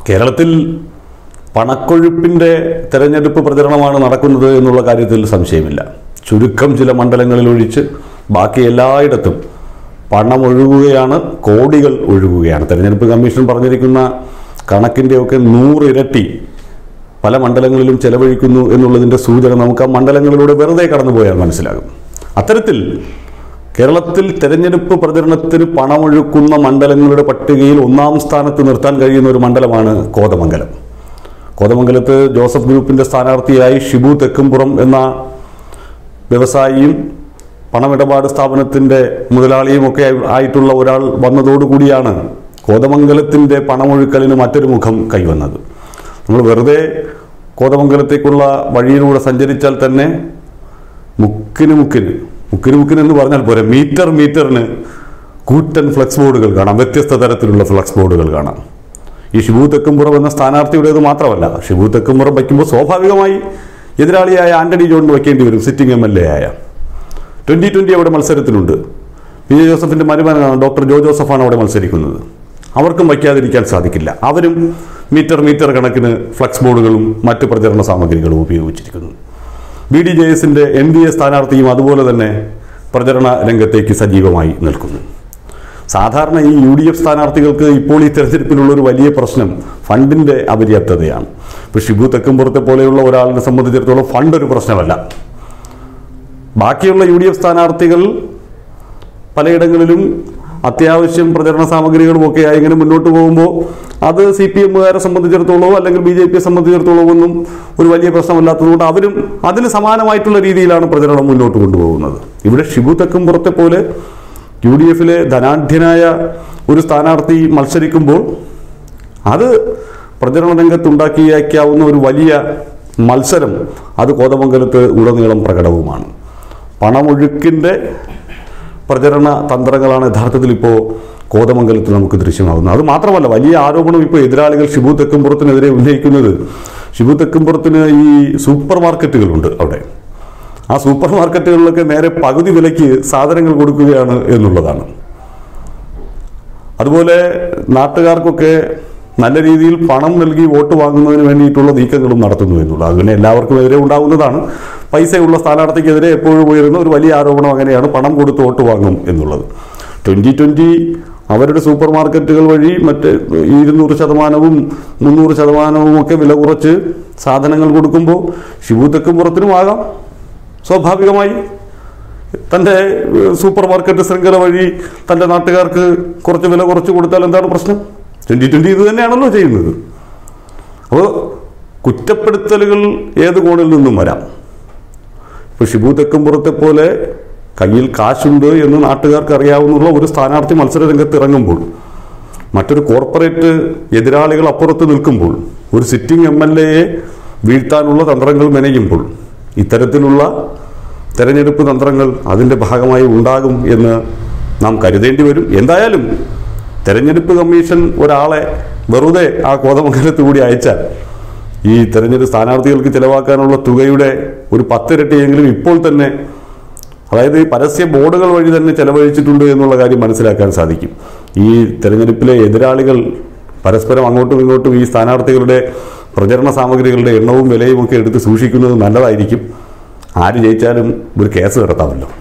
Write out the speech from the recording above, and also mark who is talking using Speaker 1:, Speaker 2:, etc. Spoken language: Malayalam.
Speaker 1: കേരളത്തിൽ പണക്കൊഴുപ്പിൻ്റെ തെരഞ്ഞെടുപ്പ് പ്രചരണമാണ് നടക്കുന്നത് എന്നുള്ള കാര്യത്തിൽ സംശയമില്ല ചുരുക്കം ചില മണ്ഡലങ്ങളിൽ ഒഴിച്ച് ബാക്കി എല്ലായിടത്തും പണം ഒഴുകുകയാണ് കോടികൾ ഒഴുകുകയാണ് തെരഞ്ഞെടുപ്പ് കമ്മീഷൻ പറഞ്ഞിരിക്കുന്ന കണക്കിൻ്റെയൊക്കെ നൂറിരട്ടി പല മണ്ഡലങ്ങളിലും ചെലവഴിക്കുന്നു എന്നുള്ളതിൻ്റെ സൂചന നമുക്ക് ആ മണ്ഡലങ്ങളിലൂടെ വെറുതെ കടന്നുപോയാൽ മനസ്സിലാകും അത്തരത്തിൽ കേരളത്തിൽ തെരഞ്ഞെടുപ്പ് പ്രചരണത്തിന് പണമൊഴുക്കുന്ന മണ്ഡലങ്ങളുടെ പട്ടികയിൽ ഒന്നാം സ്ഥാനത്ത് നിർത്താൻ കഴിയുന്ന ഒരു മണ്ഡലമാണ് കോതമംഗലം കോതമംഗലത്ത് ജോസഫ് ഗ്രൂപ്പിന്റെ സ്ഥാനാർത്ഥിയായി ഷിബു തെക്കുംപുറം എന്ന വ്യവസായിയും പണമിടപാട് സ്ഥാപനത്തിന്റെ മുതലാളിയും ഒക്കെ ആയിട്ടുള്ള ഒരാൾ വന്നതോടുകൂടിയാണ് കോതമംഗലത്തിന്റെ പണമൊഴുക്കലിന് മറ്റൊരു മുഖം കൈവന്നത് നമ്മൾ വെറുതെ കോതമംഗലത്തേക്കുള്ള വഴിയിലൂടെ സഞ്ചരിച്ചാൽ തന്നെ മുക്കിന് മുക്കിന് മുക്കിന് മുക്കിന് എന്ന് പറഞ്ഞാൽ പോരെ മീറ്റർ മീറ്ററിന് കൂറ്റൻ ഫ്ലക്സ് ബോർഡുകൾ കാണാം വ്യത്യസ്ത തരത്തിലുള്ള ഫ്ലക്സ് ബോർഡുകൾ കാണാം ഈ ഷിബു തെക്കുംപുറം എന്ന സ്ഥാനാർത്ഥിയുടേത് മാത്രമല്ല ഷിബു തെക്കുംപുറം വയ്ക്കുമ്പോൾ സ്വാഭാവികമായി എതിരാളിയായ ആന്റണി ജോണിന് വയ്ക്കേണ്ടി വരും സിറ്റിംഗ് എം എൽ എ ആയ ട്വന്റി ട്വന്റി അവിടെ മത്സരത്തിലുണ്ട് പി ജെ ജോസഫിന്റെ മരുമകനാണ് ഡോക്ടർ ജോ ജോസഫാണ് അവിടെ മത്സരിക്കുന്നത് അവർക്കും വയ്ക്കാതിരിക്കാൻ സാധിക്കില്ല അവരും മീറ്റർ മീറ്റർ കണക്കിന് ഫ്ലക്സ് ബോർഡുകളും മറ്റ് പ്രചരണ സാമഗ്രികളും ഉപയോഗിച്ചിരിക്കുന്നു ബി ഡി ജെ എസിന്റെ എൻ ഡി എ സ്ഥാനാർത്ഥിയും അതുപോലെ തന്നെ പ്രചരണ രംഗത്തേക്ക് സജീവമായി നിൽക്കുന്നു സാധാരണ ഈ യു ഡി എഫ് സ്ഥാനാർത്ഥികൾക്ക് ഇപ്പോൾ ഈ തെരഞ്ഞെടുപ്പിലുള്ള ഒരു വലിയ പ്രശ്നം ഫണ്ടിന്റെ അപര്യാപ്തതയാണ് ഇപ്പോൾ ഷിബു തെക്കുംപുറത്തെ പോലെയുള്ള ഒരാളിനെ സംബന്ധിച്ചിടത്തോളം ഫണ്ട് ഒരു പ്രശ്നമല്ല ബാക്കിയുള്ള യു ഡി എഫ് സ്ഥാനാർത്ഥികൾ പലയിടങ്ങളിലും അത്യാവശ്യം പ്രചരണ സാമഗ്രികളും ഒക്കെ ആയി ഇങ്ങനെ മുന്നോട്ട് പോകുമ്പോൾ അത് സി പി എമ്മുകാരെ സംബന്ധിച്ചിടത്തോളമോ അല്ലെങ്കിൽ ബി ജെ പിയെ സംബന്ധിച്ചിടത്തോളമോ ഒന്നും ഒരു വലിയ പ്രശ്നമല്ലാത്തതുകൊണ്ട് അവരും അതിന് സമാനമായിട്ടുള്ള രീതിയിലാണ് പ്രചരണം മുന്നോട്ട് കൊണ്ടുപോകുന്നത് ഇവിടെ ഷിബു തെക്കുംപുറത്തെ പോലെ യു ഡി എഫിലെ ധനാഢ്യനായ ഒരു സ്ഥാനാർത്ഥി മത്സരിക്കുമ്പോൾ അത് പ്രചരണ രംഗത്തുണ്ടാക്കിയേക്കാവുന്ന ഒരു വലിയ മത്സരം അത് കോതമംഗലത്ത് ഉടനീളം പ്രകടവുമാണ് പണമൊഴുക്കിൻ്റെ പ്രചരണ തന്ത്രങ്ങളാണ് യഥാർത്ഥത്തിൽ ഇപ്പോൾ കോതമംഗലത്ത് നമുക്ക് ദൃശ്യമാകുന്നത് അത് മാത്രമല്ല വലിയ ആരോപണം ഇപ്പോൾ എതിരാളികൾ ഷിബു തെക്കുംപുറത്തിനെതിരെ ഉന്നയിക്കുന്നത് ഷിബു തെക്കുംപുറത്തിന് ഈ സൂപ്പർ മാർക്കറ്റുകളുണ്ട് അവിടെ ആ സൂപ്പർ മാർക്കറ്റുകളിലൊക്കെ നേരെ പകുതി വിലയ്ക്ക് സാധനങ്ങൾ കൊടുക്കുകയാണ് എന്നുള്ളതാണ് അതുപോലെ നാട്ടുകാർക്കൊക്കെ നല്ല രീതിയിൽ പണം നൽകി വോട്ട് വാങ്ങുന്നതിന് വേണ്ടിയിട്ടുള്ള നീക്കങ്ങളും നടത്തുന്നു എന്നുള്ളത് അത് പിന്നെ എല്ലാവർക്കും എതിരെ ഉണ്ടാകുന്നതാണ് പൈസയുള്ള സ്ഥാനാർത്ഥിക്കെതിരെ എപ്പോഴും ഉയരുന്ന ഒരു വലിയ ആരോപണം അങ്ങനെയാണ് പണം കൊടുത്ത് വോട്ട് വാങ്ങും എന്നുള്ളത് ട്വന്റി ട്വന്റി അവരുടെ സൂപ്പർ മാർക്കറ്റുകൾ വഴി മറ്റ് ഇരുന്നൂറ് ശതമാനവും മുന്നൂറ് ശതമാനവും ഒക്കെ വില കുറച്ച് സാധനങ്ങൾ കൊടുക്കുമ്പോൾ ഷിബു തെക്കുംപുറത്തിനും ആകാം സ്വാഭാവികമായി തൻ്റെ ഏഹ്, സൂപ്പർ മാർക്കറ്റ് ശൃംഖല വഴി തൻ്റെ നാട്ടുകാർക്ക് കുറച്ച് വില കുറച്ച് കൊടുത്താൽ എന്താണ് പ്രശ്നം ട്വൻ്റി ട്വൻ്റി ഇത് തന്നെയാണല്ലോ ചെയ്യുന്നത് അപ്പോൾ കുറ്റപ്പെടുത്തലുകൾ ഏത് കോണിൽ നിന്നും വരാം ഇപ്പോൾ ഷിബു തെക്കുംപുറത്തെ പോലെ കയ്യിൽ കാശുണ്ട് എന്ന് നാട്ടുകാർക്ക് അറിയാവുന്ന ഒരു സ്ഥാനാർത്ഥി മത്സര രംഗത്ത് ഇറങ്ങുമ്പോൾ മറ്റൊരു കോർപ്പറേറ്റ് എതിരാളികൾ അപ്പുറത്ത് നിൽക്കുമ്പോൾ ഒരു സിറ്റിംഗ് എം എൽ എയെ വീഴ്ത്താനുള്ള തന്ത്രങ്ങൾ മെനയുമ്പോൾ ഇത്തരത്തിലുള്ള തെരഞ്ഞെടുപ്പ് തന്ത്രങ്ങൾ അതിൻ്റെ ഭാഗമായി ഉണ്ടാകും എന്ന് നാം കരുതേണ്ടി വരും എന്തായാലും തെരഞ്ഞെടുപ്പ് കമ്മീഷൻ ഒരാളെ വെറുതെ ആ കോതമംഗലത്ത് കൂടി അയച്ചാൽ ഈ തെരഞ്ഞെടുപ്പ് സ്ഥാനാർത്ഥികൾക്ക് ചിലവാക്കാനുള്ള തുകയുടെ ഒരു പത്തിരട്ടിയെങ്കിലും ഇപ്പോൾ തന്നെ അതായത് ഈ പരസ്യ ബോർഡുകൾ വഴി തന്നെ ചെലവഴിച്ചിട്ടുണ്ട് എന്നുള്ള കാര്യം മനസ്സിലാക്കാൻ സാധിക്കും ഈ തെരഞ്ഞെടുപ്പിലെ എതിരാളികൾ പരസ്പരം അങ്ങോട്ടും ഇങ്ങോട്ടും ഈ സ്ഥാനാർത്ഥികളുടെ പ്രചരണ സാമഗ്രികളുടെ എണ്ണവും വിലയും ഒക്കെ എടുത്ത് സൂക്ഷിക്കുന്നത് നല്ലതായിരിക്കും ആര് ജയിച്ചാലും ഒരു കേസ് നടത്താമല്ലോ